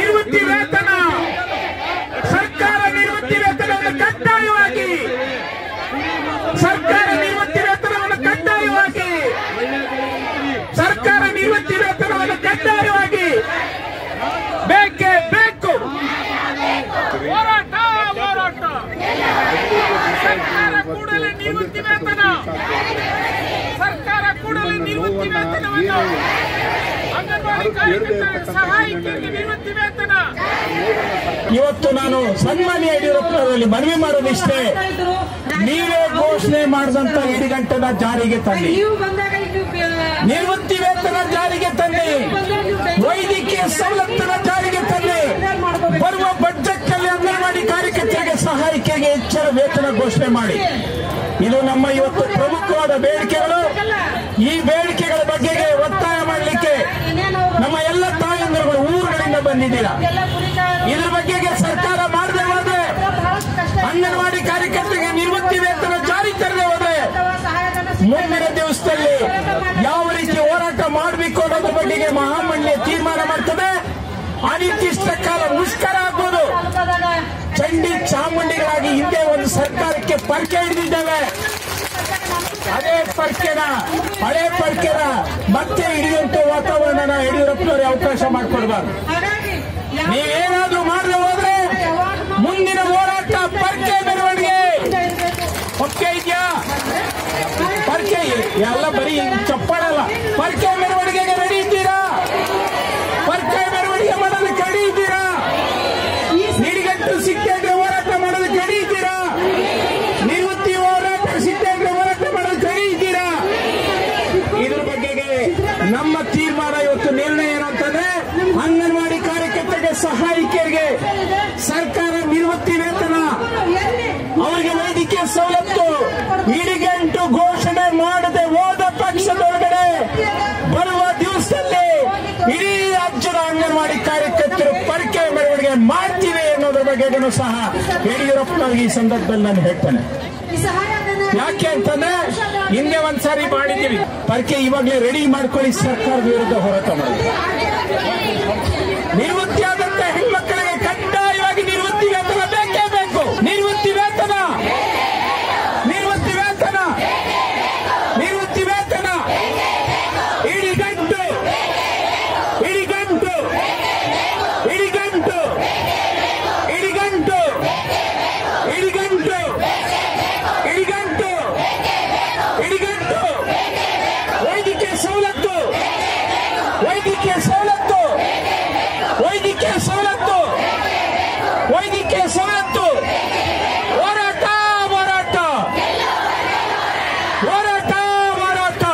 ನಿವೃತ್ತಿ ವೇತನ ಸರ್ಕಾರ ನಿವೃತ್ತಿ ವೇತನವನ್ನು ಕಡ್ಡಾಯವಾಗಿ ಸರ್ಕಾರ ನಿವೃತ್ತಿ ವೇತನವನ್ನು ಕಡ್ಡಾಯವಾಗಿ ಸರ್ಕಾರ ನಿವೃತ್ತಿ ವೇತನವನ್ನು ಕಡ್ಡಾಯವಾಗಿ ಬೇಕೇ ಬೇಕು ಹೋರಾಟ ಹೋರಾಟ ಸರ್ಕಾರ ಕೂಡಲೇ ನಿವೃತ್ತಿ ವೇತನ ಸರ್ಕಾರ ಕೂಡಲೇ ನಿವೃತ್ತಿ ವೇತನವನ್ನು ಅಂಗನವಾಡಿ ಕಾರ್ಯಕರ್ತರ ಸಹಾಯಕಿಯರಿಗೆ ನಿವೃತ್ತಿ ವೇತನ ಇವತ್ತು ನಾನು ಸನ್ಮಾನ್ಯ ಯಡಿಯೂರಪ್ಪನವರಲ್ಲಿ ಮನವಿ ಮಾಡೋದಿಷ್ಟೇ ನೀವೇ ಘೋಷಣೆ ಮಾಡಿದಂತ ಇಡಿಗಂಟನ ಜಾರಿಗೆ ತನ್ನಿ ನೀವು ಬಂದಾಗ ಇದು ಬ- ನಿವೃತ್ತಿ ವೇತನ ಜಾರಿಗೆ ತನ್ನಿ ವೈದ್ಯಕೀಯ ಸವಲತ್ತನ ಜಾರಿಗೆ ತನ್ನಿ ಬರುವ ಬಜೆಟ್ ನಲ್ಲಿ ಅಂಗನವಾಡಿ ಕಾರ್ಯಕರ್ತರಿಗೆ ಸಹಾಯಕಿಗೆ ಹೆಚ್ಚಿನ ವೇತನ ಘೋಷಣೆ ಮಾಡಿ ಇದು ನಮ್ಮ ಇವತ್ತು ಪ್ರಮುಖವಾದ ಬೇಡಿಕೆಗಳು ಈ ಬೇಡಿಕೆಗಳ ಬಗ್ಗೆಗೆ ಒತ್ತಾಯ ಮಾಡಲಿಕ್ಕೆ ಇನ್ನೇನು ಅವ್ರು ನಮ್ಮ ಎಲ್ಲ ತಾಯಂದಿರುಗಳು ಊರುಗಳಿಂದ ಬಂದಿದ್ದೀರಾ ಎಲ್ಲ ಕುರಿತಾರು ಇದ್ರ ಬಗ್ಗೆಗೆ ಸರ್ಕಾರ ಮಾಡದೆ ಹೋದ್ರೆ ಬಹಳಷ್ಟು ಕಷ್ಟ ಅಂಗನವಾಡಿ ಕಾರ್ಯಕರ್ತರಿಗೆ ನಿವೃತ್ತಿ ವೇತನ ಜಾರಿ ತರದೆ ಹೋದ್ರೆ ಸಹಾಯಧನ ಮುಂದಿನ ದಿವಸದಲ್ಲಿ ಯಾವ ರೀತಿ ಹೋರಾಟ ಮಾಡಬೇಕು ಅನ್ನೋದ್ರ ಬಗ್ಗೆಗೆ ಮಹಾಮಂಡಳಿ ತೀರ್ಮಾನ ಮಾಡ್ತದೆ ಅನಿರ್ದಿಷ್ಟ ಕಾಲ ಮುಷ್ಕರ ಆಗ್ಬೋದು ತಾಲೂಕದಾಗ ಚಂಡಿ ಚಾಮುಂಡಿಗಳಾಗಿ ಹಿಂದೆ ಒಂದು ಸರ್ಕಾರಕ್ಕೆ ಪರ್ಕೆ ಹಿಡಿದಿದ್ದೇವೆ ಅದೇ ಪರ್ಕೆನ ಹಳೆ ಪರ್ಕೆನ ಮತ್ತೆ ಹಿಡಿಯುವಂತ ವಾತಾವರಣನ ಯಡಿಯೂರಪ್ಪನವರಿಗೆ ಅವಕಾಶ ಮಾಡಿಕೊಡ್ಬಾರ್ದು ಹಾಗಾಗಿ ಯಾವ ನೀವೇನಾದ್ರೂ ಮಾಡದೆ ಹೋದ್ರೆ ಮುಂದಿನ ಹೋರಾಟ ಪರ್ಕೆ ಮೆರವಣಿಗೆ ಒಕ್ಕೆ ಇದೆಯಾ ಪರ್ಕೆ ಎಲ್ಲ ಬರೀ ಚಪ್ಪಾಳಲ್ಲ ಪರ್ಕೆ ಮೆರವಣಿಗೆಗೆ ರೆಡಿ ಇದ್ದೀರಾ ಪರ್ಕೆ ಮೆರವಣಿಗೆ ಮಾಡೋದಕ್ಕೆ ರೆಡಿ ಇದ್ದೀರಾ ನಿಡಿಗಂಟು ಸಿಕ್ಕಂದ್ರೆ ಹೋರಾಟ ಮಾಡೋದಕ್ಕೆ ರೆಡಿ ಇದ್ದೀರಾ ನಿವೃತ್ತಿ ಹೋರಾಟ ಸಿಕ್ಕಂದ್ರೆ ಹೋರಾಟ ಮಾಡೋದಕ್ಕೆ ರೆಡಿ ಇದ್ದೀರಾ ಇದ್ರ ಬಗ್ಗೆಗೆ ನಮ್ಮ ತೀರ್ಮಾನ ಇವತ್ತು ನಿರ್ಣಯ ಏನಂತಂದ್ರೆ ಅಂಗನವಾಡಿ ಕಾರ್ಯಕರ್ತರಿಗೆ ಸಹಾಯಕಿಯರಿಗೆ ಸರ್ಕಾರ ನಿವೃತ್ತಿ ವೇತನ ಎಲ್ಲಿ ಅವರಿಗೆ ವೈದ್ಯಕೀಯ ಸವಲತ್ತು ಇಡಿಗಂಟು ಘೋಷಣೆ ಮಾಡದೆ ಹೋದ ಪಕ್ಷದೊಳಗಡೆ ಬರುವ ದಿವಸದಲ್ಲಿ ಇಡೀ ರಾಜ್ಯದ ಅಂಗನವಾಡಿ ಕಾರ್ಯಕರ್ತರು ಪರಿಕೆ ಮೆರವಣಿಗೆ ಮಾಡ್ತೀವಿ ಅನ್ನೋದ್ರ ಬಗ್ಗೆಗೂ ಸಹ ಯಡಿಯೂರಪ್ಪನವ್ರಿಗೆ ಈ ಸಂದರ್ಭದಲ್ಲಿ ನಾನು ಹೇಳ್ತೇನೆ ಈ ಸಹಾಯಧನ ಯಾಕೆ ಅಂತಂದ್ರೆ ಹಿಂದೆ ಒಂದ್ಸಾರಿ ಮಾಡಿದ್ದೀವಿ ಪರಿಕೆ ಇವಾಗಲೇ ರೆಡಿ ಮಾಡ್ಕೊಳ್ಳಿ ಸರ್ಕಾರದ ವಿರುದ್ಧ ಹೋರಾಟ ಮಾಡಿ ನಿವೃತ್ತಿಯಾದಂತ ಹೆಣ್ಮಕ್ಕಳಿಗೆ ಕಡ್ಡಾಯವಾಗಿ ನಿವೃತ್ತಿ ವೇತನ ಬೇಕೇ ಬೇಕು ನಿವೃತ್ತಿ ವೇತನ ನಿವೃತ್ತಿ ವೇತನ ನಿವೃತ್ತಿ ವೇತನ ಇಡೀ ಗಂಟು ಇಡೀ ಗಂಟು ಇಡೀ ಗಂಟು ಇಡೀ ಗಂಟು ಇಡೀ ಗಂಟು ಇಡೀ ಗಂಟು ಇಡೀ ಗಂಟು ವೈದ್ಯಕೀಯ ಸವಲತ್ತು ವೈದ್ಯಕೀಯ ಸವಲತ್ತು ವೈದ್ಯಕೀಯ ಸವಲತ್ತು ವೈದ್ಯಕೀಯ ಸವಲತ್ತು ಹೋರಾಟ ಹೋರಾಟ ಹೋರಾಟ ಹೋರಾಟ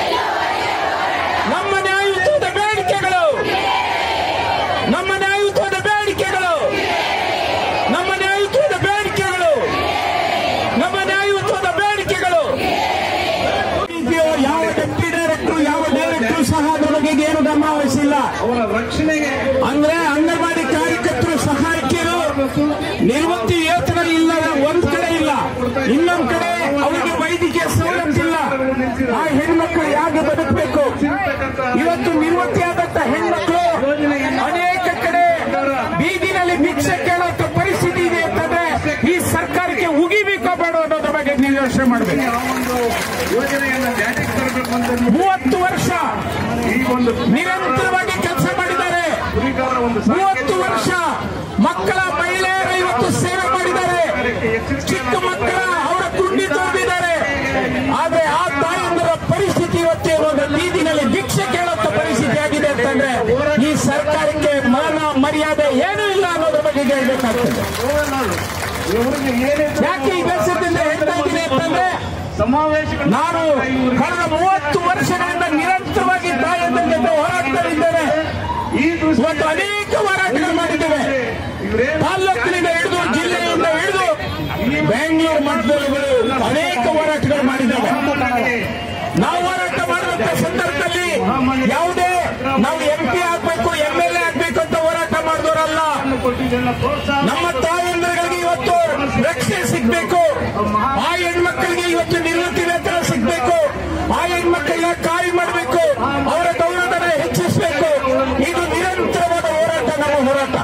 ನಮ್ಮ ನ್ಯಾಯಯುತದ ಬೇಡಿಕೆಗಳು ನಮ್ಮ ನ್ಯಾಯಯುತದ ಬೇಡಿಕೆಗಳು ನಮ್ಮ ನ್ಯಾಯಯುತದ ಬೇಡಿಕೆಗಳು ನಮ್ಮ ನ್ಯಾಯಯುತದ ಬೇಡಿಕೆಗಳು ರೀತಿಯ ಯಾವ ಡೆಪ್ಟಿ ಡೈರೆಕ್ಟರ್ ಯಾವ ಡೈರೆಕ್ಟರ್ ಸಹ ಅದ್ರ ಬಗ್ಗೆ ಏನು ಗಮನ ವಹಿಸಿಲ್ಲ ಅವರ ರಕ್ಷಣೆಗೆ ಅಂದ್ರೆ ಅಂಗನವಾಡಿ ಕಾರ್ಯಕರ್ತರು ಸಹಾಯಕಿಯರು ನಿವೃತ್ತಿ ವೇತನ ಇಲ್ಲ ಒಂದ್ ಕಡೆ ಇಲ್ಲ ಇನ್ನೊಂದ್ ಕಡೆ ಅವರಿಗೆ ವೈದ್ಯಕೀಯ ಸವಲತ್ತಿಲ್ಲ ಆ ಹೆಣ್ಮಕ್ಳು ಯಾಕೆ ಬದುಕಬೇಕು ಇವತ್ತು ನಿವೃತ್ತಿಯಾದಂತ ಹೆಣ್ಮಕ್ಳು ಅನೇಕ ಕಡೆ ಬೀದಿನಲ್ಲಿ ಭಿಕ್ಷೆ ಕೇಳುವಂತ ಪರಿಸ್ಥಿತಿ ಇದೆ ಅಂತಂದ್ರೆ ಈ ಸರ್ಕಾರಕ್ಕೆ ಉಗಿಬೇಕೋ ಬೇಡ ಅನ್ನೋದ್ರ ಬಗ್ಗೆ ನೀವು ಯೋಚನೆ ಮಾಡಬೇಕು ಆ ಒಂದು ಯೋಜನೆಯನ್ನು ಜಾರಿಗೆ ತರಬೇಕು ಅಂತ ನೀವು ಮೂವತ್ತು ವರ್ಷ ಈ ಒಂದು ನಿರಂತರವಾಗಿ ಕೆಲಸ ಮಾಡಿದ್ದಾರೆ ಗುರಿಕಾರ ಒಂದು ಮೂವತ್ತು ವರ್ಷ ಮಕ್ಕಳ ಮಹಿಳೆಯರು ಇವತ್ತು ಸೇವೆ ಮಾಡಿದ್ದಾರೆ ಚಿಕ್ಕ ಮಕ್ಕಳ ಅವರ ಕುಂಡಿ ತೋರಿದ್ದಾರೆ ಆದ್ರೆ ಆ ತಾಯಂದರ ಪರಿಸ್ಥಿತಿ ಇವತ್ತೇನು ಬೀದಿನಲ್ಲಿ ಭಿಕ್ಷೆ ಕೇಳುವಂತ ಪರಿಸ್ಥಿತಿ ಆಗಿದೆ ಅಂತಂದ್ರೆ ಈ ಸರ್ಕಾರಕ್ಕೆ ಮಾನ ಮರ್ಯಾದೆ ಏನೂ ಇಲ್ಲ ಅನ್ನೋದ್ರ ಬಗ್ಗೆ ಹೇಳ್ಬೇಕಾಗ್ತದೆ ಇವರಿಗೆ ಏನೇ ಯಾಕೆ ಈ ಬೇಸರದಿಂದ ಹೇಳ್ತಾ ಇದ್ದೀನಿ ಅಂತಂದ್ರೆ ಸಮಾವೇಶಗಳು ನಾನು ಕಳೆದ ಮೂವತ್ತು ವರ್ಷಗಳಿಂದ ನಿರಂತರವಾಗಿ ತಾಯಂದರ ಜೊತೆ ಹೋರಾಡ್ತಾ ಈ ದೃಷ್ಟಿ ಇವತ್ತು ಅನೇಕ ಹೋರಾಟಗಳು ಮಾಡಿದ್ದೇವೆ ಇವರೇನು ತಾಲ್ಲೂಕಿನಿಂದ ಹಿಡಿದು ಜಿಲ್ಲೆಯಿಂದ ಹಿಡಿದು ಬೆಂಗಳೂರು ಮಟ್ಟದಲ್ಲಿ ಅನೇಕ ಹೋರಾಟಗಳು ಮಾಡಿದ್ದೇವೆ ನಾವು ಹೋರಾಟ ಮಾಡುವಂತ ಸಂದರ್ಭದಲ್ಲಿ ಯಾವುದೇ ನಾವು ಎಂ ಪಿ ಆಗ್ಬೇಕು ಎಂ ಎಲ್ ಎ ಆಗ್ಬೇಕು ಅಂತ ಹೋರಾಟ ಮಾಡಿದವರಲ್ಲ ಕೊಟ್ಟಿದ್ದನ್ನ ಪ್ರೋತ್ಸಾಹ ನಮ್ಮ ತಾಯಂದಿರಿಗೆ ಇವತ್ತು ರಕ್ಷಣೆ ಸಿಗ್ಬೇಕು ಆ ಹೆಣ್ಮಕ್ಳಿಗೆ ಇವತ್ತು ನಿವೃತ್ತಿ ವೇತನ ಸಿಗ್ಬೇಕು ಆ ಹೆಣ್ಮಕ್ಳಿಗೆ ಕಾಯಿ ಮಾಡಬೇಕು ಅವರ ಗೌರವಧನ ಹೆಚ್ಚಿಸಬೇಕು ಇದು ನಿರಂತರವಾದ ಹೋರಾಟ ನಮ್ಮ ಹೋರಾಟ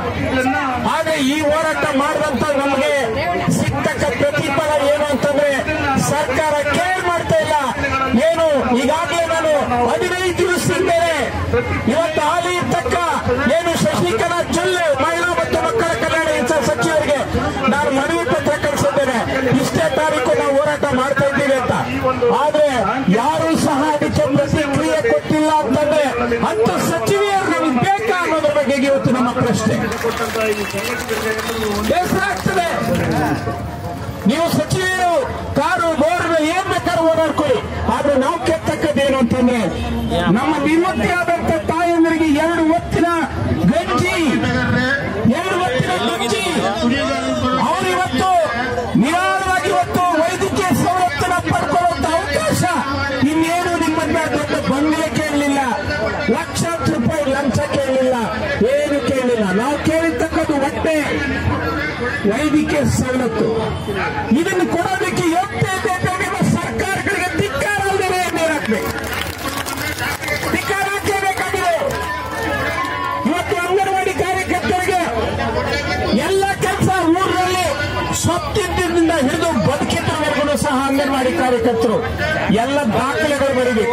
ಇದನ್ನ ಆದ್ರೆ ಈ ಹೋರಾಟ ಮಾಡಿದಂತ ನಮಗೆ ಸಿಕ್ಕಕ್ಕ ಪ್ರತಿಫಲ ಏನು ಅಂತಂದ್ರೆ ಸರ್ಕಾರ ಕೇರ್ ಮಾಡ್ತಾ ಇಲ್ಲ ಏನು ಈಗಾಗಲೇ ನಾನು ಹದಿನೈದು ದಿವಸದ ಮೇಲೆ ಇವತ್ತು ಹಾಲಿ ಇರ್ತಕ್ಕ ಏನು ಶಶಿಕಲಾ ಜೊಲ್ಲೆ ಮಹಿಳಾ ಮತ್ತು ಮಕ್ಕಳ ಕಲ್ಯಾಣ ಇಲಾಖೆ ಸಚಿವರಿಗೆ ನಾನು ಮನವಿ ಪತ್ರ ಕಳಿಸಿದ್ದೇನೆ ಇಷ್ಟೇ ತಾರೀಕು ನಾವು ಹೋರಾಟ ಮಾಡ್ತಾ ಇದ್ದೀವಿ ಅಂತ ಆದ್ರೆ ಯಾರು ಸಹ ಅದಕ್ಕೆ ಪ್ರತಿಕ್ರಿಯೆ ಕೊಟ್ಟಿಲ್ಲ ಅಂತಂದ್ರೆ ಅಂತ ಸಚಿವೆಯರು ನಮಗೆ ಬೇಕಾ ಅನ್ನೋದ್ರ ಬಗ್ಗೆ ಇವತ್ತು ನಮ್ಮ ಪ್ರಶ್ನೆ ಕೊಟ್ಟಂತ ಈ ಸಂಘಟನೆಗಳಿಗೆ ಎಲ್ಲರಿಗೂ ಒಂದು ಬೇಸರ ಆಗ್ತದೆ ನೀವು ಸಚಿವರು ಕಾರು ಬೋರ್ನ ಏನ್ ಬೇಕಾದ್ರೂ ಓಡಾಡ್ಕೊಳ್ಳಿ ಆದ್ರೆ ನಾವು ಕೆತ್ತಕ್ಕದ್ದೇನು ಅಂತಂದ್ರೆ ನಮ್ಮ ನಿವೃತ್ತಿಯಾದಂತ ತಾಯಂದರಿಗೆ ಎರಡು ಹೊತ್ತಿನ ಗಂಜಿ ಎರಡು ಹೊತ್ತಿನ ಗಂಜಿ ಅವರು ಇವತ್ತು ನಿರಾಳವಾಗಿ ಇವತ್ತು ವೈದ್ಯಕೀಯ ಸವಲತ್ತನ್ನ ಪಡ್ಕೊಳ್ಳುವಂತ ಅವಕಾಶ ಇನ್ನೇನು ನಿಮ್ಮನ್ನ ದೊಡ್ಡ ಬಂಗಲೆ ಕೇಳಲಿಲ್ಲ ಲಕ್ಷಾಂತರ ರೂಪಾಯಿ ಲಂಚ ಕೇಳಲಿಲ್ಲ ಏನು ಕೇಳಲಿಲ್ಲ ನಾವು ಕೇಳಿರ್ತಕ್ಕದ್ದು ಹೊಟ್ಟೆ ವೈದ್ಯಕೀಯ ಸವಲತ್ತು ಇದನ್ನು ಕೊಡೋದಕ್ಕೆ ಯೋಗ್ಯತೆ ಇದೆ ಅಂತ ನಿಮ್ಮ ಸರ್ಕಾರಗಳಿಗೆ ಧಿಕ್ಕಾರ ಅಲ್ಲದೆ ನೇರಾಕ್ಬೇಕು ಧಿಕ್ಕಾರ ಹಾಕಲೇಬೇಕಾಗಿದೆ ಇವತ್ತು ಅಂಗನವಾಡಿ ಕಾರ್ಯಕರ್ತರಿಗೆ ಎಲ್ಲ ಕೆಲಸ ಊರಿನಲ್ಲಿ ಸ್ವತ್ತಿದ್ದಿಂದ ಹಿಡಿದು ಬದುಕಿದ್ದವರೆಗೂ ಸಹ ಅಂಗನವಾಡಿ ಕಾರ್ಯಕರ್ತರು ಎಲ್ಲ ದಾಖಲೆಗಳು ಬರೀಬೇಕು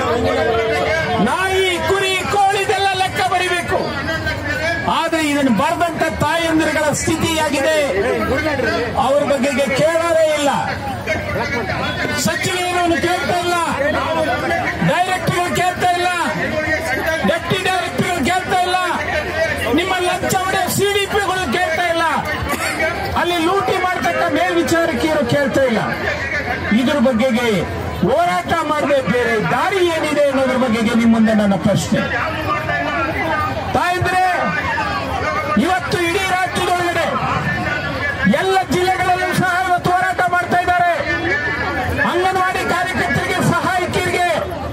ನಾಯಿ ಕುರಿ ಕೋಳಿದೆಲ್ಲ ಲೆಕ್ಕ ಬರಿಬೇಕು ಆದ್ರೆ ಇದನ್ನು ಬರೆದಂತ ತಾಯಂದಿರುಗಳ ಸ್ಥಿತಿಯಾಗಿದೆ ಅವ್ರ ಬಗೆಗೆ ಕೇಳೋದೇ ಇಲ್ಲ ಸಚಿವರು ಕೇಳ್ತಾ ಇಲ್ಲ ಡೈರೆಕ್ಟರ್ಗಳು ಕೇಳ್ತಾ ಇಲ್ಲ ಡೆಪ್ಟಿ ಡೈರೆಕ್ಟರ್ಗಳು ಕೇಳ್ತಾ ಇಲ್ಲ ನಿಮ್ಮ ಲಂಚ ಹೊಡೆ ಸಿಡಿಪಿಗಳು ಕೇಳ್ತಾ ಇಲ್ಲ ಅಲ್ಲಿ ಲೂಟಿ ಮಾಡ್ತಕ್ಕ ಮೇಲ್ವಿಚಾರಕಿಯರು ಕೇಳ್ತಾ ಇಲ್ಲ ಇದ್ರ ಬಗ್ಗೆಗೆ ಹೋರಾಟ ಮಾಡಬೇಕು ಬೇರೆ ದಾರಿ ಏನಿದೆ ಅನ್ನೋದ್ರ ಬಗ್ಗೆಗೆ ನಿಮ್ಮ ಮುಂದೆ ನನ್ನ ಪ್ರಶ್ನೆ ತಾಯಂದ್ರೆ ಇವತ್ತು ಇಡೀ ರಾಜ್ಯದೊಳಗಡೆ ಎಲ್ಲ ಜಿಲ್ಲೆಗಳಲ್ಲೂ ಸಹ ಇವತ್ತು ಹೋರಾಟ ಮಾಡ್ತಾ ಇದ್ದಾರೆ ಅಂಗನವಾಡಿ ಕಾರ್ಯಕರ್ತರಿಗೆ ಸಹಾಯಕಿಯರಿಗೆ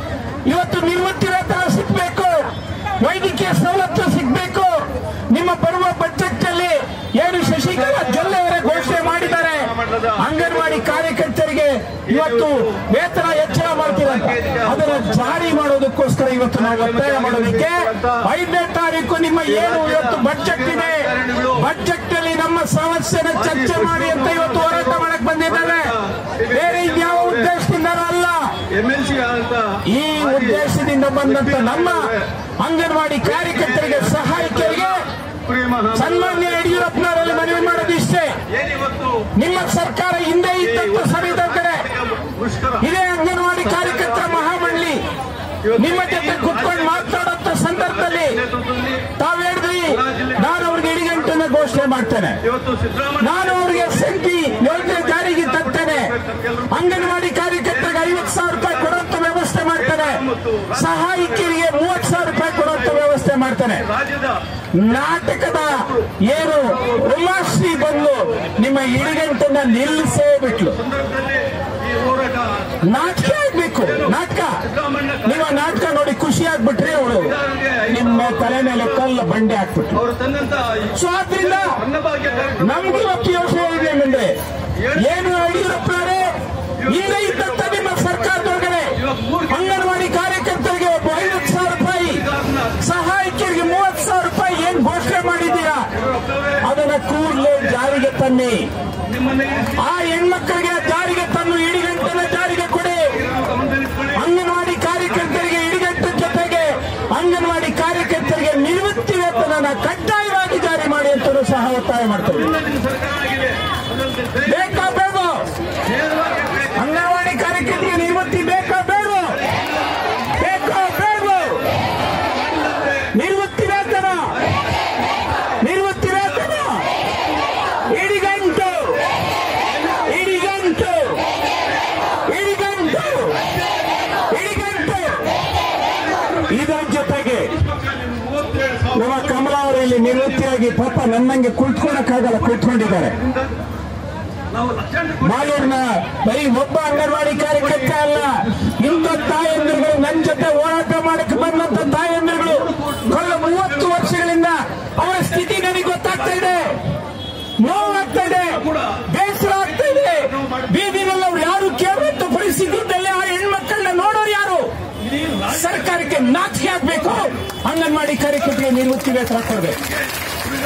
ಇವತ್ತು ನಿವೃತ್ತಿ ವೇತನ ಸಿಗಬೇಕು ವೈದ್ಯಕೀಯ ಸವಲತ್ತು ಸಿಗಬೇಕು ನಿಮ್ಮ ಬರುವ ಬಜೆಟ್ ಅಲ್ಲಿ ಏನು ಶಶಿಕಲಾ ಜೊಲ್ಲೆಯವರೇ ಘೋಷಣೆ ಮಾಡಿದ್ದಾರೆ ಅಂಗನವಾಡಿ ಕಾರ್ಯಕರ್ತರಿಗೆ ಇವತ್ತು ವೇತನ ಹೆಚ್ಚಳ ಮಾಡ್ತೀರಂತ ಅದನ್ನ ಜಾರಿ ಮಾಡೋದಕ್ಕೋಸ್ಕರ ಇವತ್ತು ನಾವು ಒತ್ತಾಯ ಮಾಡೋದಕ್ಕೆ ಐದನೇ ತಾರೀಕು ನಿಮ್ಮ ಏನು ಇವತ್ತು ಬಜೆಟ್ ಇದೆ ಬಜೆಟ್ ಅಲ್ಲಿ ನಮ್ಮ ಸಮಸ್ಯೆನ ಚರ್ಚೆ ಮಾಡಿ ಅಂತ ಇವತ್ತು ಹೋರಾಟ ಮಾಡಕ್ ಬಂದಿದ್ದಾರೆ ಬೇರೆ ಇನ್ಯಾವ ಉದ್ದೇಶದಿಂದ ಅಲ್ಲ ಎಂ ಎಲ್ ಸಿ ಅಂತ ಈ ಉದ್ದೇಶದಿಂದ ಬಂದಂತ ನಮ್ಮ ಅಂಗನವಾಡಿ ಕಾರ್ಯಕರ್ತರಿಗೆ ಸಹಾಯಕರಿಗೆ ಪ್ರೇಮ ಸನ್ಮಾನ್ಯ ಯಡಿಯೂರಪ್ಪನವರಲ್ಲಿ ಮನವಿ ಮಾಡೋದು ಇಷ್ಟೇ ಏನಿವತ್ತು ನಿಮ್ಮ ಸರ್ಕಾರ ಹಿಂದೆ ಇದ್ದಂತ ಸರಿದ ಕಡೆ ಮುಷ್ಕರ ಇದೇ ಅಂಗನವಾಡಿ ಕಾರ್ಯಕರ್ತರ ಮಹಾಮಂಡಳಿ ನಿಮ್ಮ ಜೊತೆ ಕುತ್ಕೊಂಡು ಮಾತನಾಡಂತ ಸಂದರ್ಭದಲ್ಲಿ ನೇತೃತ್ವದಲ್ಲಿ ತಾವ್ ಹೇಳಿದ್ರಿ ನಾನು ಅವ್ರಿಗೆ ಇಡಿಗಂಟನ್ನ ಘೋಷಣೆ ಮಾಡ್ತೇನೆ ಇವತ್ತು ಸಿದ್ದರಾಮಯ್ಯ ನಾನು ಅವರಿಗೆ ಸಂಖ್ಯೆ ಯೋಜನೆ ಜಾರಿಗೆ ತರ್ತೇನೆ ಅಂಗನವಾಡಿ ಕಾರ್ಯಕರ್ತರಿಗೆ ಐವತ್ತು ಸಾವಿರ ರೂಪಾಯಿ ಕೊಡುವಂತ ವ್ಯವಸ್ಥೆ ಮಾಡ್ತೇನೆ ಸಹಾಯಕಿಯರಿಗೆ ಮೂವತ್ತು ಸಾವಿರ ರೂಪಾಯಿ ಕೊಡುವಂತ ವ್ಯವಸ್ಥೆ ಮಾಡ್ತೇನೆ ರಾಜ್ಯದ ನಾಟಕದ ಏನು ಉಮಾಶ್ರೀ ಬಂದು ನಿಮ್ಮ ಇಡಿಗಂಟನ್ನ ನಿಲ್ಲಿಸೇ ಬಿಟ್ಲು ಸಂದರ್ಭದಲ್ಲಿ ಈ ಹೋರಾಟ ನಾಟಕ ಆಗ್ಬೇಕು ನಾಟಕ ಸಿದ್ದರಾಮಯ್ಯ ನಿಮ್ಮ ನಾಟಕ ನೋಡಿ ಖುಷಿ ಆಗ್ಬಿಟ್ರಿ ಅವಳು ನಿಮ್ಮ ತಲೆ ಮೇಲೆ ಕಲ್ಲು ಬಂಡೆ ಹಾಕ್ಬಿಟ್ರು ಅವರು ತಂದಂತ ಈ ಸೊ ಆದ್ರಿಂದ ಅನ್ನಭಾಗ್ಯ ಕಾರ್ಯಕ್ರಮ ನಮ್ಗೆ ಇವತ್ತು ಯೋಚನೆ ಇದೆ ಏನಂದ್ರೆ ಏನು ಯಡಿಯೂರಪ್ಪನವರೇ ಹಿಂದೆ ಇದ್ದಂತ ನಿಮ್ಮ ಸರ್ಕಾರದೊಳಗಡೆ ಅಂಗನವಾಡಿ ಕಾರ್ಯಕರ್ತರಿಗೆ ಒಬ್ಬ ಐವತ್ತು ಸಾವಿರ ರೂಪಾಯಿ ಸಹಾಯಕಿಯರಿಗೆ ಮೂವತ್ತು ಸಾವಿರ ರೂಪಾಯಿ ಏನ್ ಘೋಷಣೆ ಮಾಡಿದ್ದೀರಾ ಅದನ್ನ ಕೂಡಲೇ ಜಾರಿಗೆ ತನ್ನಿ ನಿಮ್ಮನ್ನ ಇರಿಸಿ ಆ ಹೆಣ್ಮಕ್ಕಳಿಗೆ ಜಾರಿಗೆ ತನ್ನು ಇಡಿಗಂಟನ ಜಾರಿಗೆ ಕೊಡಿ ಗಮನದಲ್ಲಿಟ್ಕೊಳ್ಳಿ ಅಂಗನವಾಡಿ ಕಾರ್ಯಕರ್ತರಿಗೆ ಇಡಿಗಂಟು ಜೊತೆಗೆ ಅಂಗನವಾಡಿ ಕಾರ್ಯಕರ್ತರಿಗೆ ನಿವೃತ್ತಿ ವೇತನ ಕಡ್ಡಾಯವಾಗಿ ಜಾರಿ ಮಾಡಿ ಅಂತಲೂ ಸಹ ಒತ್ತಾಯ ಮಾಡ್ತಾರೆ ನಿಮ್ಮ ಸರ್ಕಾರ ಆಗಿದೆ ಅದರಂತೆ ದಯ- ಬೇಕಾ ಬೇಡವೋ ನೇರವಾಗಿ ಬೇಕು. ಅಂಗನವಾಡಿ ಕಾರ್ಯಕರ್ತರಿಗೆ ನಿವೃತ್ತಿ ಬೇಕಾ ಬೇಡವೋ ಬೇಕಾ ಬೇಡವೋ ನಿವೃತ್ತಿ ವೇತನ ನಿವೃತ್ತಿ ವೇತನ ಇಡಿಗಂಟು ಇಡಿಗಂಟು ಇಡಿಗಂಟು ಇಡಿಗಂಟು ಇದರ ಜೊತೆಗೆ ಮೂವತ್ತೇಳು ಸಾವಿರ ನಮ್ಮ ಕಮಲಾ ಅವರು ಇಲ್ಲಿ ನಿವೃತ್ತಿಯಾಗಿ ಪಾಪ ನನ್ನಂಗೆ ಕುಳಿತುಕೊಳ್ಳಕ್ಕಾಗಲ್ಲ ಕುಳಿತುಕೊಂಡಿದ್ದಾರೆ ನಾವು ಲಕ್ಷಾಂತರ ಕೋಟಿ ಮಾಲೂರಿನ ಬರೀ ಒಬ್ಬ ಅಂಗನವಾಡಿ ಕಾರ್ಯಕರ್ತ ಅಲ್ಲ ಇಂಥ ತಾಯಂದಿರುಗಳು ನನ್ನ ಜೊತೆ ಹೋರಾಟ ಮಾಡಕ್ಕೆ ಬಂದಂತ ತಾಯಂದಿರುಗಳು ಕಳೆದ ಮೂವತ್ತು ವರ್ಷಗಳಿಂದ ಅವರ ಸ್ಥಿತಿ ನನಗೆ ಗೊತ್ತಾಗ್ತಾ ಇದೆ ನೋವಾಗ್ತಾ ಇದೆ ಬೇಸರ ಆಗ್ತಾ ಇದೆ ಬೀದಿನಲ್ಲಿ ಅವ್ರು ಯಾರು ಕೇಳುವಂತ ಪರಿಸ್ಥಿತಿ ಇದ್ದಲ್ಲಿ ಆ ಹೆಣ್ಮಕ್ಕಳನ್ನ ನೋಡೋರು ಯಾರು ಸರ್ಕಾರಕ್ಕೆ ನಾಚಿಕೆ ಆಗ್ಬೇಕು ಅಂಗನವಾಡಿ ಕಾರ್ಯಕರ್ತರಿಗೆ ನಿವೃತ್ತಿ ವೇತನ ಕೊಡಬೇಕು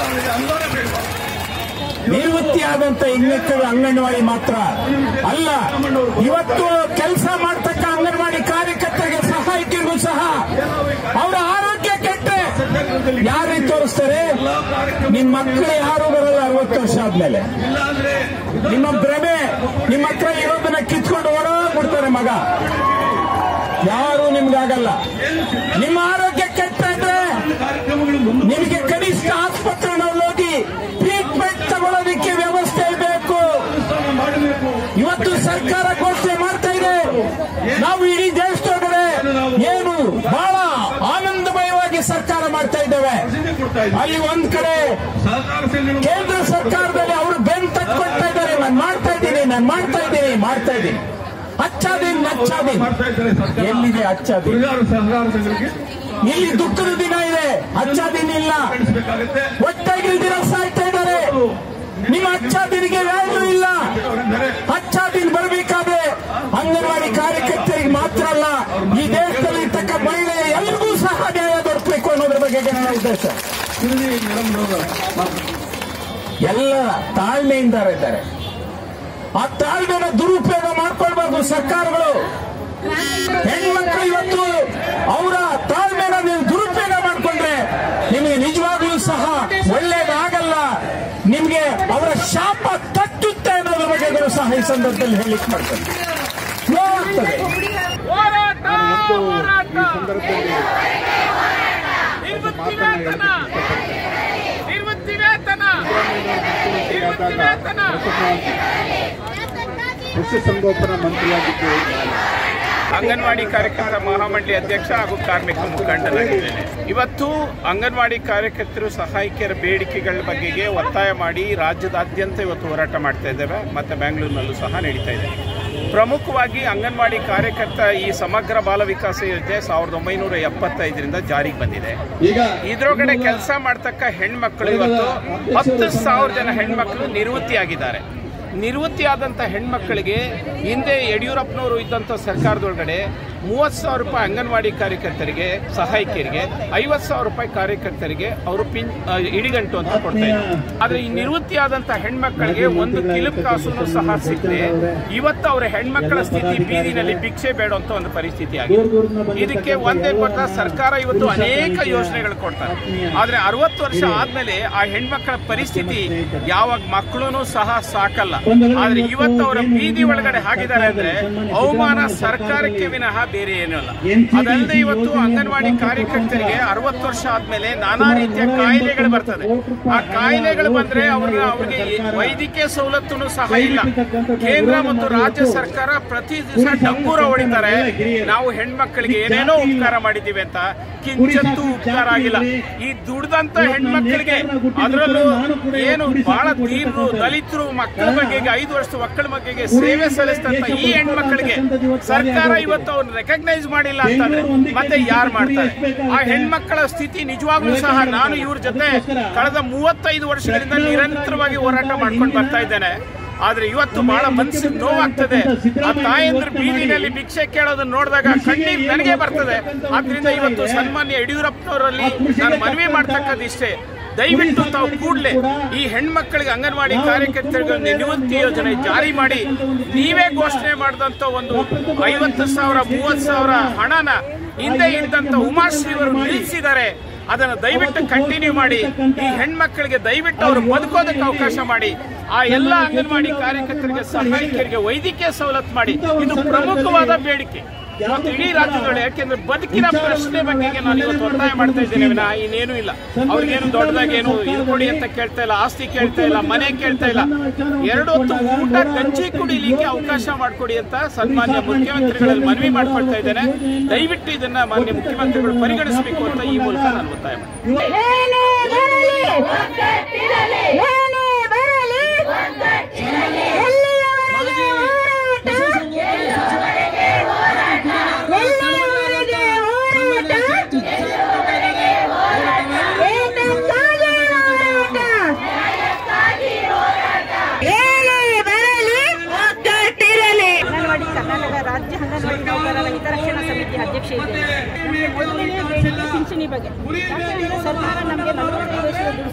ಅವರಿಗೆ ಅನುದಾನ ಬೇಡವಾ ನಿವೃತ್ತಿಯಾದಂತ ಹೆಣ್ಮಕ್ಳು ಅಂಗನವಾಡಿ ಮಾತ್ರ ಅಲ್ಲ ಇವತ್ತು ಕೆಲಸ ಮಾಡ್ತಕ್ಕ ಅಂಗನವಾಡಿ ಕಾರ್ಯಕರ್ತರಿಗೆ ಸಹಾಯಕಿಗೂ ಸಹ ಅವರ ಆರೋಗ್ಯ ಕೆಟ್ಟರೆ ಯಾರಿಗೆ ತೋರಿಸ್ತಾರೆ ಎಲ್ಲಾ ಕಾರ್ಯಕ್ರಮ ನಿಮ್ ಮಕ್ಕಳು ಯಾರು ಬರಲ್ಲ ಅರವತ್ತು ವರ್ಷ ಆದ್ಮೇಲೆ ಇಲ್ಲ ಅಂದ್ರೆ ನಿಮ್ಮ ಭ್ರಮೆ ನಿಮ್ಮ ಹತ್ರ ಇರೋದನ್ನ ಕಿತ್ಕೊಂಡು ಓಡೋಗ್ಬಿಡ್ತಾರೆ ಮಗ ಯಾರು ನಿಮ್ಗಾಗಲ್ಲ ನಿಮ್ಮ ಆರೋಗ್ಯ ಕೆಟ್ಟಿದ್ರೆ ಕಾರ್ಯಕ್ರಮಗಳು ಮುಂದೆ ನಿಮಗೆ ಕನಿಷ್ಠ ಆಸ್ಪತ್ರೆನಲ್ಲಿ ಹೋಗಿ ಟ್ರೀಟ್ಮೆಂಟ್ ತಗೊಳ್ಳೋದಕ್ಕೆ ವ್ಯವಸ್ಥೆ ಬೇಕು ಅನುಷ್ಠಾನ ಮಾಡಬೇಕು ಇವತ್ತು ಸರ್ಕಾರ ಘೋಷಣೆ ಮಾಡ್ತಾ ಇದೆ ನಾವು ಇಡೀ ದೇಶದೊಳಗಡೆ ಏನು ಬಹಳ ಆನಂದಮಯವಾಗಿ ಸರ್ಕಾರ ಮಾಡ್ತಾ ಇದ್ದೇವೆ ಪ್ರಸಿದ್ಧಿ ಕೊಡ್ತಾ ಇದ್ದೀವಿ ಅಲ್ಲಿ ಒಂದ್ ಕಡೆ ಸಹಕಾರ ಸಂಘಗಳು ಕೇಂದ್ರ ಸರ್ಕಾರದಲ್ಲಿ ಅವರು ಬೆನ್ ತಕ್ಕೊಳ್ತಾ ಇದ್ದಾರೆ ನಾನು ಮಾಡ್ತಾ ಇದ್ದೀನಿ ನಾನು ಮಾಡ್ತಾ ಇದ್ದೀನಿ ಮಾಡ್ತಾ ಇದ್ದೀನಿ ಹಚ್ಚಾದೀನ್ ನಚ್ಚಾದೀನ್ ಮಾಡ್ತಾ ಇದ್ದಾರೆ ಸರ್ಕಾರ ಎಲ್ಲಿದೆ ಹಚ್ಚಾದೀನ್ ಉಳಿದಾರು ಸಹಕಾರ ಸಂಘಗಳಿಗೆ ಇಲ್ಲಿ ದುಃಖದ ದಿನ ಇದೆ ಹಚ್ಚಾದೀನ್ ಇಲ್ಲ ನಡೆಸಬೇಕಾಗುತ್ತೆ ಒಟ್ಟಾಗಿ ದಿನ ಸಾಯ್ತಾ ಇದ್ದಾರೆ ನಿಮ್ಮ ಹಚ್ಚಾದೀನಿಗೆ ವ್ಯಾಲ್ಯೂ ಇಲ್ಲ ಅವರೆಂದರೆ ಹಚ್ಚಾದೀನ್ ಬರಬೇಕಾದ್ರೆ ಅಂಗನವಾಡಿ ಕಾರ್ಯಕರ್ತರಿಗೆ ಮಾತ್ರ ಅಲ್ಲ ಈ ದೇಶದಲ್ಲಿ ಇರ್ತಕ್ಕ ಮಹಿಳೆ ಎಲ್ರಿಗೂ ಸಹ ನ್ಯಾಯ ದೊರಕಬೇಕು ಅನ್ನೋದ್ರ ಬಗ್ಗೆ ನನ್ನ ಉದ್ದೇಶ ಇಲ್ಲಿ ಮೇಡಮ್ ಅವರು ಎಲ್ಲ ತಾಳ್ಮೆಯಿಂದ ಇದ್ದಾರೆ ಆ ತಾಳ್ಮೆನ ದುರುಪಯೋಗ ಮಾಡ್ಕೊಳ್ಬಾರ್ದು ಸರ್ಕಾರಗಳು ಹೆಣ್ಮಕ್ಳು ಇವತ್ತು ಅವರ ತಾಳ್ಮೆನ ನೀವು ದುರುಪಯೋಗ ಮಾಡ್ಕೊಂಡ್ರೆ ನಿಮಗೆ ನಿಜವಾಗ್ಲೂ ಸಹ ಒಳ್ಳೇದಾಗಲ್ಲ ನಿಮ್ಗೆ ಅವರ ಶಾಪ ತಟ್ಟುತ್ತೆ ಅನ್ನೋದ್ರ ಬಗ್ಗೆ ಸಹ ಈ ಸಂದರ್ಭದಲ್ಲಿ ಹೇಳಿಕ್ ಮಾಡ್ತಾರೆ ನೋಡ್ತದೆ ಹೋರಾಟ ಹೋರಾಟ ನಿರ್ವೃತ್ತಿ ವೇತನ ನಿರ್ವೃತ್ತಿ ವೇತನ ನಿರ್ವೃತ್ತಿ ವೇತನ ಪಶುಸಂಗೋಪನಾ ಮಂತ್ರಿಯಾಗಿದ್ದು ಅಂಗನವಾಡಿ ಕಾರ್ಯಕರ್ತರ ಮಹಾಮಂಡಳಿ ಅಧ್ಯಕ್ಷ ಹಾಗೂ ಕಾರ್ಮಿಕ ಮುಖಂಡನಾಗಿದ್ದೇನೆ ಇವತ್ತು ಅಂಗನವಾಡಿ ಕಾರ್ಯಕರ್ತರು ಸಹಾಯಕಿಯರ ಬೇಡಿಕೆಗಳ ಬಗೆಗೆ ಒತ್ತಾಯ ಮಾಡಿ ರಾಜ್ಯದಾದ್ಯಂತ ಇವತ್ತು ಹೋರಾಟ ಮಾಡ್ತಾ ಇದ್ದೇವೆ ಮತ್ತೆ ಬೆಂಗಳೂರಿನಲ್ಲೂ ಸಹ ನಡೀತಾ ಇದೆ ಪ್ರಮುಖವಾಗಿ ಅಂಗನವಾಡಿ ಕಾರ್ಯಕರ್ತ ಈ ಸಮಗ್ರ ಬಾಲ ವಿಕಾಸ ಯೋಜನೆ ಸಾವಿರದ ಒಂಬೈನೂರ ಎಪ್ಪತ್ತೈದರಿಂದ ಜಾರಿಗೆ ಬಂದಿದೆ ಈಗ ಇದ್ರೊಳಗಡೆ ಕೆಲಸ ಮಾಡ್ತಕ್ಕ ಹೆಣ್ಮಕ್ಳು ಇವತ್ತು ಹತ್ತು ಸಾವಿರ ಜನ ಹೆಣ್ಮಕ್ಳು ನಿವೃತ್ತಿಯಾಗಿದ್ದಾರೆ ನಿವೃತ್ತಿಯಾದಂಥ ಹೆಣ್ಮಕ್ಳಿಗೆ ಹಿಂದೆ ಯಡಿಯೂರಪ್ಪನವರು ಇದ್ದಂಥ ಸರ್ಕಾರದೊಳಗಡೆ ಮೂವತ್ತು ಸಾವಿರ ರೂಪಾಯಿ ಅಂಗನವಾಡಿ ಕಾರ್ಯಕರ್ತರಿಗೆ ಸಹಾಯಕಿಯರಿಗೆ ಐವತ್ತು ಸಾವಿರ ರೂಪಾಯಿ ಕಾರ್ಯಕರ್ತರಿಗೆ ಅವರು ಪಿನ್ ಆ, ಇಡಿಗಂಟು ಅಂತ ಕೊಡ್ತಾ ಇದ್ದಾರೆ ಆದ್ರೆ ಈ ನಿವೃತ್ತಿಯಾದಂಥ ಹೆಣ್ಮಕ್ಳಿಗೆ ಒಂದು ಕಿಲುಪ್ ಕಾಸು ಸಹ ಸಿಕ್ಕದೆ ಇವತ್ತು ಅವರ ಹೆಣ್ಮಕ್ಕಳ ಸ್ಥಿತಿ ಬೀದಿನಲ್ಲಿ ಭಿಕ್ಷೆ ಬೇಡುವಂತ ಒಂದು ಪರಿಸ್ಥಿತಿ ಆಗಿದೆ ಇದಕ್ಕೆ ಒಂದೇ ಗೊತ್ತಾ ಸರ್ಕಾರ ಇವತ್ತು ಅನೇಕ ಯೋಜನೆಗಳು ಕೊಡ್ತಾರೆ ಆದ್ರೆ ಅರವತ್ತು ವರ್ಷ ಆದ್ಮೇಲೆ ಆ ಹೆಣ್ಮಕ್ಕಳ ಪರಿಸ್ಥಿತಿ ಯಾವಾಗ ಮಕ್ಕಳು ಸಹ ಸಾಕಲ್ಲ ಆದ್ರೆ ಇವತ್ತು ಅವರ ಬೀದಿ ಒಳಗಡೆ ಹಾಕಿದ್ದಾರೆ ಅಂದ್ರೆ ಅವಮಾನ ಸರ್ಕಾರಕ್ಕೆ ವಿನಃ ಬೇರೆ ಏನೂ ಅಲ್ಲ ಅದಲ್ಲದೆ ಇವತ್ತು ಅಂಗನವಾಡಿ ಕಾರ್ಯಕರ್ತರಿಗೆ ಅರವತ್ತು ವರ್ಷ ಆದ್ಮೇಲೆ ನಾನಾ ರೀತಿಯ ಕಾಯಿಲೆಗಳು ಬರ್ತದೆ ಆ ಕಾಯಿಲೆಗಳು ಬಂದ್ರೆ ಅವ್ರಿಗೆ ಅವ್ರಿಗೆ ವೈದ್ಯಕೀಯ ಸವಲತ್ತು ಸಹ ಇಲ್ಲ ಕೇಂದ್ರ ಮತ್ತು ರಾಜ್ಯ ಸರ್ಕಾರ ಪ್ರತಿ ದಿವಸ ಡಂಗೂರ ಹೊಡಿತಾರೆ ನಾವು ಹೆಣ್ಮಕ್ಳಿಗೆ ಏನೇನೋ ಉಪಕಾರ ಮಾಡಿದ್ದೀವಿ ಅಂತ ಕಿಂಚತ್ತೂ ಉಪಕಾರ ಆಗಿಲ್ಲ ಈ ದುಡ್ದಂತ ಹೆಣ್ಮಕ್ಳಿಗೆ ಅದರಲ್ಲೂ ಏನು ಬಹಳ ತೀರ್ರು ದಲಿತರು ಮಕ್ಕಳ ಬಗ್ಗೆಗೆ ಐದು ವರ್ಷದ ಮಕ್ಕಳ ಬಗ್ಗೆಗೆ ಸೇವೆ ಸಲ್ಲಿಸಿದಂತ ಈ ಹೆಣ್ಮಕ್ಳಿಗೆ ಸರ್ಕಾರ ಇವತ್ತು ಅವ್ರನ್ನ ರೆಕಗ್ನೈಸ್ ಮಾಡಿಲ್ಲ ಅಂತಂದ್ರೆ ಮತ್ತೆ ಯಾರು ಮಾಡ್ತಾರೆ ಆ ಹೆಣ್ಮಕ್ಕಳ ಸ್ಥಿತಿ ನಿಜವಾಗ್ಲೂ ಸಹ ನಾನು ಇವ್ರ ಜೊತೆ ಕಳೆದ ಮೂವತ್ತೈದು ವರ್ಷಗಳಿಂದ ನಿರಂತರವಾಗಿ ಹೋರಾಟ ಮಾಡ್ಕೊಂಡು ಬರ್ತಾ ಇದ್ದೇನೆ ಆದ್ರೆ ಇವತ್ತು ಬಹಳ ಮನಸ್ಸಿಗೆ ನೋವಾಗ್ತದೆ ಆ ತಾಯಂದ್ರ ಬೀದಿನಲ್ಲಿ ಭಿಕ್ಷೆ ಕೇಳೋದನ್ನ ನೋಡಿದಾಗ ಕಣ್ಣೀರ್ ನನಗೆ ಬರ್ತದೆ ಆದ್ರಿಂದ ಇವತ್ತು ಸನ್ಮಾನ್ಯ ಯಡಿಯೂರಪ್ಪನವರಲ್ಲಿ ನಾನು ಮನವಿ ಮಾಡ್ತಕ್ಕದ್ದು ಇಷ್ಟೇ ದಯವಿಟ್ಟು ತಾವು ಕೂಡಲೇ ಈ ಹೆಣ್ಮಕ್ಳಿಗೆ ಅಂಗನವಾಡಿ ಕಾರ್ಯಕರ್ತರಿಗೆ ಒಂದು ನಿವೃತ್ತಿ ಯೋಜನೆ ಜಾರಿ ಮಾಡಿ ನೀವೇ ಘೋಷಣೆ ಮಾಡಿದಂತ ಒಂದು ಐವತ್ತು ಸಾವಿರ ಮೂವತ್ತು ಸಾವಿರ ಹಣನ ಹಿಂದೆ ಇದ್ದಂತ ಉಮಾಶ್ರೀ ಅವರು ನಿಲ್ಲಿಸಿದ್ದಾರೆ ಅದನ್ನು ದಯವಿಟ್ಟು ಕಂಟಿನ್ಯೂ ಮಾಡಿ ಈ ಹೆಣ್ಮಕ್ಳಿಗೆ ದಯವಿಟ್ಟು ಅವರು ಬದುಕೋದಕ್ಕೆ ಅವಕಾಶ ಮಾಡಿ ಆ ಎಲ್ಲ ಅಂಗನವಾಡಿ ಕಾರ್ಯಕರ್ತರಿಗೆ ಸಹಾಯಕರಿಗೆ ವೈದ್ಯಕೀಯ ಸವಲತ್ತು ಮಾಡಿ ಇದು ಪ್ರಮುಖವಾದ ಬೇಡಿಕೆ ಮತ್ತು ಇಡೀ ರಾಜ್ಯದೊಳಗೆ ಯಾಕೆಂದ್ರೆ ಬದುಕಿನ ಪ್ರಶ್ನೆ ಬಗ್ಗೆ ನಾನು ಇವತ್ತು ಒತ್ತಾಯ ಮಾಡ್ತಾ ಇದ್ದೇನೆ ವಿನಃ ಇನ್ನೇನು ಇಲ್ಲ ಅವ್ರಿಗೇನು ದೊಡ್ಡದಾಗಿ ಏನು ಇದು ಕೊಡಿ ಅಂತ ಕೇಳ್ತಾ ಇಲ್ಲ ಆಸ್ತಿ ಕೇಳ್ತಾ ಇಲ್ಲ ಮನೆ ಕೇಳ್ತಾ ಇಲ್ಲ ಎರಡು ಹೊತ್ತು ಊಟ ಗಂಜಿ ಕುಡಿಲಿಕ್ಕೆ ಅವಕಾಶ ಮಾಡಿಕೊಡಿ ಅಂತ ಸನ್ಮಾನ್ಯ ಮುಖ್ಯಮಂತ್ರಿಗಳಲ್ಲಿ ಮನವಿ ಮಾಡ್ಕೊಳ್ತಾ ಇದ್ದೇನೆ ದಯವಿಟ್ಟು ಇದನ್ನ ಮಾನ್ಯ ಮುಖ್ಯಮಂತ್ರಿಗಳು ಪರಿಗಣಿಸಬೇಕು ಅಂತ ಈ ಮೂಲಕ ನಾನು ಒತ್ತಾಯ ಮಾಡ್ತೀನಿ ಏನೇ ಬರಲಿ ಏನೇ ಬರಲಿ ಎಲ್ಲಿಯವರೆಗೆ ಹೋರಾಟ ಎಲ್ಲಿಯವರೆಗೆ ಹೋರಾಟ ಏತಕ್ಕಾಗಿ ಹೋರಾಟ ಏನೇ ಬರಲಿ ಒಗ್ಗಟ್ಟಿರಲಿ ಅಂಗನವಾಡಿ ಕರ್ನಾಟಕ ರಾಜ್ಯ ಅಂಗನವಾಡಿ ನೌಕರರ ಹಿತರಕ್ಷಣಾ ಸಮಿತಿ ಅಧ್ಯಕ್ಷೆ ಇದ್ದೇನೆ ನಮಗೆ ಮೊದಲನೇ ಬೇಡಿಕೆ ಪಿಂಚಣಿ ಬಗ್ಗೆ ಯಾಕೆಂದರೆ ಸರ್ಕಾರ ನಮಗೆ ನಲವತ್ತೈದು ವರ್ಷದ ದುಡಿಸ್ಕೊಂಡು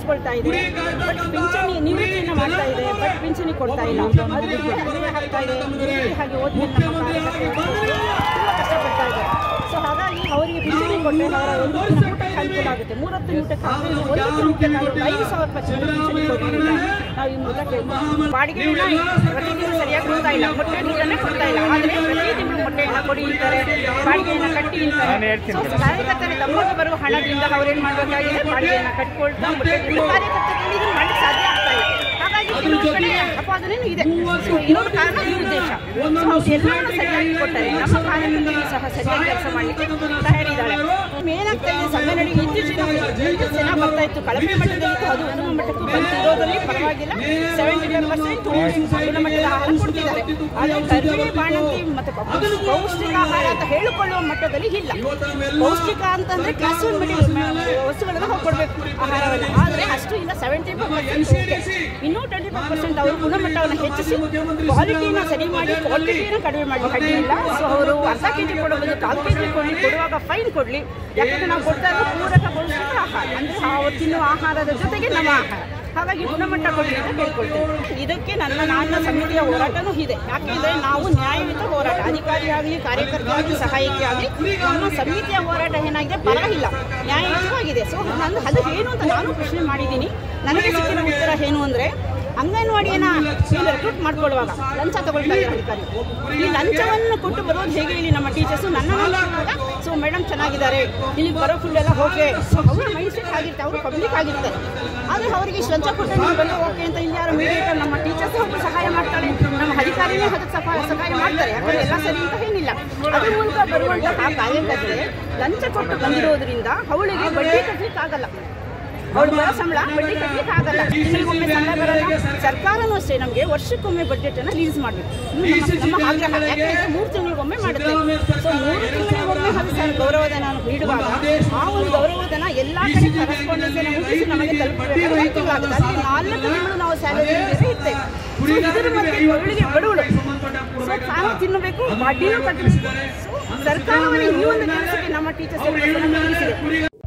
ತಗೊಳ್ತಾ ಇದೆ ಬಟ್ ಪಿಂಚಣಿ ನಿವೃತ್ತಿಯನ್ನು ಮಾಡ್ತಾ ಇದೆ ಬಟ್ ಪಿಂಚಣಿ ಕೊಡ್ತಾ ಇಲ್ಲ ಅದು ಬಿಟ್ಟು ಅನ್ಯಾಯ ಆಗ್ತಾ ಇದೆ ನಿವೃತ್ತಿ ಹಾಗೆ ಓದ್ಮೇಲೆ ನಮ್ಮ ಕಾರ್ಯಕರ್ತರು ತುಂಬ ಕಷ್ಟಪಡ್ತಾ ಇದ್ದಾರೆ ಸೊ ಹಾಗಾಗಿ ಅವರಿಗೆ ಪಿಂಚಣಿ ಕೊಟ್ಟರೆ ಅವರ ಒಂದು ದಿನ ಊಟಕ್ಕೆ ಅನುಕೂಲ ಆಗುತ್ತೆ ಮೂವತ್ತು ಊಟಕ್ಕೆ ಆದರೆ ಒಂದು ದಿನ ಊಟಕ್ಕೆ ಐದು ಸಾವಿರ ರೂಪಾಯಿ ಪಿಂಚಣಿ ಕೊಡಿ ಅಂತ ನಾವು ಈ ಮೂಲಕ ಕೇಳ್ತೀವಿ ಬಾಡಿಗೆಯನ್ನ ಪ್ರತಿದಿನ ಸರಿಯಾಗಿ ಕೊಡ್ತಾ ಇಲ್ಲ ಮೊಟ್ಟೆ ನೀರನ್ನೇ ಕೊಡ್ತಾ ಇಲ್ಲ ಆದರೆ ಪ್ರತಿ ತಿಂಗಳು ಮೊಟ್ಟೆಯನ್ನು ಕೊಡಿ ಅಂತಾರೆ ಬಾಡಿಗೆಯನ್ನು ಕಟ್ಟಿ ಅಂತಾರೆ ಸೊ ಕಾರ್ಯಕರ್ತರಿಗೆ ತಮ್ಮೊಟ್ಟು ಬರುವ ಹಣದಿಂದ ಅವ್ರೇನು ಮಾಡಬೇಕಾಗಿದೆ ಬಾಡಿಗೆಯನ್ನು ಕಟ್ಕೊಳ್ತಾ ಮೊಟ್ಟೆ ತಿಂದು ಕಾರ್ಯಕರ್ತರಿಗೆ ಇದನ್ನು ಮಾಡಲಿಕ್ಕೆ ಸಾಧ್ಯ ಆಗ್ತಾ ಇಲ್ಲ ಹಾಗಾಗಿ ಕೆಲವು ಕಡೆ ಅಪಾದನೆಯೂ ಇದೆ ಸೊ ಇನ್ನೊಂದು ಕಾರಣ ಈ ಉದ್ದೇಶ ಸೊ ಅವ್ರು ಎಲ್ಲರನ್ನೂ ಸರಿಯಾಗಿ ಕೊಟ್ಟರೆ ನಮ್ಮ ಕಾರ್ಯಕರ್ತರು ಸಹ ಸರಿಯಾಗಿ ಕೆಲಸ ಮಾಡಲಿಕ್ಕೆ ತಯಾರಿದ್ದಾಳೆ ಏನಾಗ್ತಾ ಇದೆ ಸಂಘಟನೆಗೆ ಇತ್ತೀಚಿನ ಇತ್ತೀಚಿನ ಜನ ಬರ್ತಾ ಇತ್ತು ಕಳಪೆ ಮಟ್ಟದಲ್ಲಿ ಅದು ಉತ್ತಮ ಮಟ್ಟಕ್ಕೂ ಬಂದಿರೋದ್ರಲ್ಲಿ ಪರವಾಗಿಲ್ಲ ಸೆವೆಂಟಿ ಫೈವ್ ಪರ್ಸೆಂಟ್ ಗುಣಮಟ್ಟದ ಆಹಾರ ಕೊಡ್ತಿದ್ದಾರೆ ಆದರೆ ಕರ್ಬೇವು ಬಾಣಂತಿ ಮತ್ತು ಪೌ- ಪೌಷ್ಟಿಕ ಆಹಾರ ಅಂತ ಹೇಳಿಕೊಳ್ಳುವ ಮಟ್ಟದಲ್ಲಿ ಇಲ್ಲ ಪೌಷ್ಟಿಕ ಅಂತಂದ್ರೆ ಕ್ಲಾಸ್ ಒನ್ ಮಿಡಿ ವಸ್ತುಗಳನ್ನು ಹೋಗಿ ಕೊಡಬೇಕು ಆಹಾರವನ್ನು ಆದರೆ ಅಷ್ಟು ಇಲ್ಲ ಸೆವೆಂಟಿ ಫೈವ್ ಪರ್ಸೆಂಟ್ ಇನ್ನೂ ಟ್ವೆಂಟಿ ಫೈವ್ ಪರ್ಸೆಂಟ್ ಅವರು ಗುಣಮಟ್ಟವನ್ನು ಹೆಚ್ಚಿಸಿ ಕ್ವಾಲಿಟಿನ ಸರಿ ಮಾಡಿ ಕ್ವಾಂಟಿಟಿಯನ್ನು ಕಡಿಮೆ ಮಾಡಿ ಅಡ್ಡಿ ಇಲ್ಲ ಸೊ ಅವರು ಅರ್ಧ ಕೆ ಜಿ ಕೊಡೋ ಬದಲು ಕಾಲು ಕೆ ಜಿ ಕೊಡಲಿ ಕೊಡುವಾಗ ಫೈನ್ ಕೊಡಲಿ ಯಾಕಂದ್ರೆ ನಾವು ಕೊಡ್ತಾ ಇರೋದು ಪೂರಕ ಪೌಷ್ಟಿಕ ಆಹಾರ ಅಂದರೆ ನಾವು ತಿನ್ನುವ ಆಹಾರದ ಜೊತೆಗೆ ನಮ್ಮ ಆಹಾರ ಹಾಗಾಗಿ ಗುಣಮಟ್ಟ ಕೊಡಲಿ ಅಂತ ಕೇಳ್ಕೊಳ್ತೇವೆ ಇದಕ್ಕೆ ನನ್ನ ನನ್ನ ಸಮಿತಿಯ ಹೋರಾಟನೂ ಇದೆ ಯಾಕೆಂದರೆ ನಾವು ನ್ಯಾಯಯುತ ಹೋರಾಟ ಅಧಿಕಾರಿಯಾಗಲಿ ಕಾರ್ಯಕರ್ತರಾಗಲಿ ಸಹಾಯಕಿ ಆಗಲಿ ನಮ್ಮ ಸಮಿತಿಯ ಹೋರಾಟ ಏನಾಗಿದೆ ಪರವಾಗಿಲ್ಲ ನ್ಯಾಯಯುತವಾಗಿದೆ ಸೊ ನಾನು ಅದು ಏನು ಅಂತ ನಾನು ಪ್ರಶ್ನೆ ಮಾಡಿದ್ದೀನಿ ನನಗೆ ಸಿಕ್ಕಿರೋ ಉತ್ತರ ಏನು ಅಂದರೆ ಅಂಗನವಾಡಿಯನ್ನ ಇಲ್ಲಿ ರೆಕ್ರೂಟ್ ಮಾಡ್ಕೊಳ್ಳುವಾಗ ಲಂಚ ತಗೊಳ್ತಾ ಇದ್ದಾರೆ ಅಧಿಕಾರಿ ಈ ಲಂಚವನ್ನು ಕೊಟ್ಟು ಬರೋದು ಹೇಗೆ ಇಲ್ಲಿ ನಮ್ಮ ಟೀಚರ್ಸು ನನ್ನ ನೋಡುವಾಗ ಸೊ ಮೇಡಮ್ ಚೆನ್ನಾಗಿದ್ದಾರೆ ಇಲ್ಲಿ ಬರೋ ಫುಲ್ ಎಲ್ಲ ಓಕೆ ಸೊ ಅವರ ಮೈಂಡ್ ಸೆಟ್ ಆಗಿರ್ತಾರೆ ಅವರು ಪಬ್ಲಿಕ್ ಆಗಿರ್ತಾರೆ ಆದರೆ ಅವರಿಗೆ ಇಷ್ಟು ಲಂಚ ಕೊಟ್ಟರೆ ನೀವು ಬಂದು ಓಕೆ ಅಂತ ಇಲ್ಲಿ ಯಾರು ಮೀಡಿಯೇಟರ್ ನಮ್ಮ ಟೀಚರ್ಸ್ ಒಬ್ಬರು ಸಹಾಯ ಮಾಡ್ತಾರೆ ನಮ್ಮ ಅಧಿಕಾರಿನೇ ಅದಕ್ಕೆ ಸಹಾಯ ಸಹಾಯ ಮಾಡ್ತಾರೆ ಯಾಕಂದ್ರೆ ಎಲ್ಲ ಸರಿ ಅಂತ ಏನಿಲ್ಲ ಅದ್ರ ಮೂಲಕ ಬರುವಂತಹ ಕಾರ್ಯಕರ್ತರೆ ಲಂಚ ಕೊಟ್ಟು ಬಂದಿರೋದ್ರಿಂದ ಅವಳಿಗೆ ಬಡ್ಡಿ ಕಟ್ಟಲಿಕ್ಕೆ ಆಗಲ್ಲ ಅವಳು ಬರೋ ಸಂಬಳ ಬಡ್ಡಿ ಕಟ್ಟಲಿಕ್ಕೆ ಆಗಲ್ಲ ತಿಂಗಳಿಗೊಮ್ಮೆ ಸಂಬಳ ಬರಲ್ಲ ಸರ್ಕಾರನೂ ಅಷ್ಟೇ ನಮಗೆ ವರ್ಷಕ್ಕೊಮ್ಮೆ ಬಡ್ಜೆಟ್ ಅನ್ನ ರಿಲೀಸ್ ಮಾಡಬೇಕು ನಮ್ಮ ಆಗ್ರಹ ಯಾಕೆಂದ್ರೆ ಮೂರು ತಿಂಗಳಿಗೊಮ್ಮೆ ಮಾಡುತ್ತೆ ಸೊ ಮೂರು ತಿಂಗಳಿಗೊಮ್ಮೆ ಅದು ಸರ್ ಗೌರವಧನ ನೀಡುವಾಗ ಆ ಒಂದು ಗೌರವಧನ ಎಲ್ಲಾ ಕಡೆ ಕರೆಸ್ಪಾಂಡೆನ್ಸ್ ಮುಗಿಸಿ ನಮಗೆ ತಲುಪಬೇಕಾದ್ರೆ ಒಂದು ತಿಂಗಳಾಗುತ್ತೆ ಅದಕ್ಕೆ ನಾಲ್ಕು ತಿಂಗಳು ನಾವು ಸ್ಯಾಲರಿ ಇರ್ತೇವೆ ಸೊ ಇದರ ಮಧ್ಯೆ ಬಡವಳಿಗೆ ಬಡವಳು ಸೊ ತಾನು ತಿನ್ನಬೇಕು ಬಡ್ಡಿನೂ ಕಟ್ಟಬೇಕು ಸೊ ಸರ್ಕಾರವನ್ನು ಈ ಒಂದು ಕೆಲಸಕ್ಕೆ ನಮ್ಮ ಟೀಚರ್ಸ್